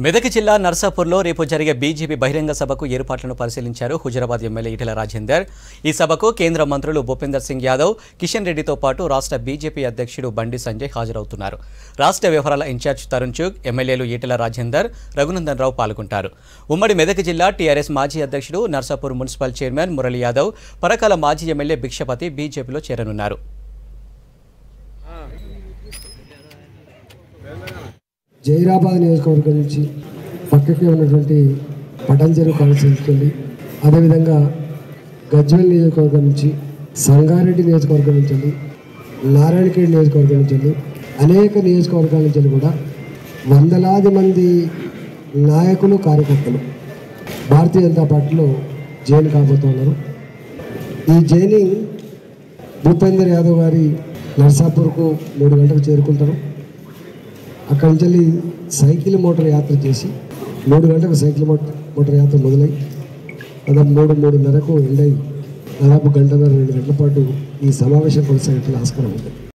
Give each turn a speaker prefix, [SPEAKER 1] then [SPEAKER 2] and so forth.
[SPEAKER 1] మెదక్ జిల్లా నర్సాపూర్లో రేపు జరిగే బీజేపీ బహిరంగ సభకు ఏర్పాట్లను పరిశీలించారు హుజరాబాద్ ఎమ్మెల్యే ఈటెల రాజేందర్ ఈ సభకు కేంద్ర మంత్రులు భూపేందర్ సింగ్ యాదవ్ కిషన్ రెడ్డితో పాటు రాష్ట్ర బీజేపీ అధ్యక్షుడు బండి సంజయ్ హాజరవుతున్నారు రాష్ట్ర వ్యవహారాల ఇన్ఛార్జ్ తరుణ్ చుగ్ ఎమ్మెల్యేలు ఈటెల రాజేందర్ రఘునందన్ రావు పాల్గొంటారు ఉమ్మడి మెదక్ జిల్లా టీఆర్ఎస్ మాజీ అధ్యక్షుడు నర్సాపూర్ మున్సిపల్ చైర్మన్ మురళీ యాదవ్ పరకాల మాజీ ఎమ్మెల్యే భిక్షపతి బీజేపీలో చేరనున్నారు
[SPEAKER 2] జైరాబాద్ నియోజకవర్గం నుంచి పక్కకే ఉన్నటువంటి పటంచెరు కాన్స్టిట్యూన్సీకి వెళ్ళి అదేవిధంగా గజ్వెల్ నియోజకవర్గం నుంచి సంగారెడ్డి నియోజకవర్గం నుంచి వెళ్ళి నారాయణఖేడ్ నియోజకవర్గం నుంచి వెళ్ళి అనేక నియోజకవర్గాల నుంచి వెళ్ళి కూడా వందలాది మంది నాయకులు కార్యకర్తలు భారతీయ జనతా పార్టీలో జైన్ కాబోతున్నారు ఈ జైనింగ్ భూపేందర్ యాదవ్ గారి నర్సాపూర్కు మూడు గంటలకు చేరుకుంటారు అక్కడి నుంచి వెళ్ళి సైకిల్ మోటార్ యాత్ర చేసి మూడు గంటలకు సైకిల్ మోటార్ మోటార్ యాత్ర మొదలై దాదాపు మూడు మూడున్నరకు ఎండై దాదాపు గంటన్నర రెండు గంటల పాటు ఈ సమావేశం కొనసాగే ఆస్కారం ఉంది